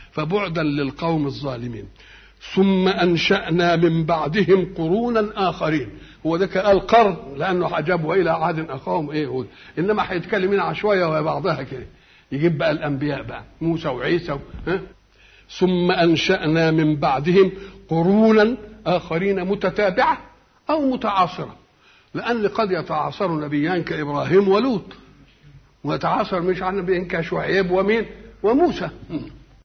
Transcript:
فبعدا للقوم الظالمين ثم انشانا من بعدهم قرونا اخرين هو ده قال قرن لانه عجب والى عاد اخاهم ايه هود انما هيتكلم هنا شويه وهي بعضها كده يجيب بقى الانبياء بقى موسى وعيسى و... ها؟ ثم انشانا من بعدهم قرونا اخرين متتابعه او متعاصره لان قد يتعاصر نبيان كابراهيم ولوط ويتعاصر مش عن نبيين كشعيب ومين وموسى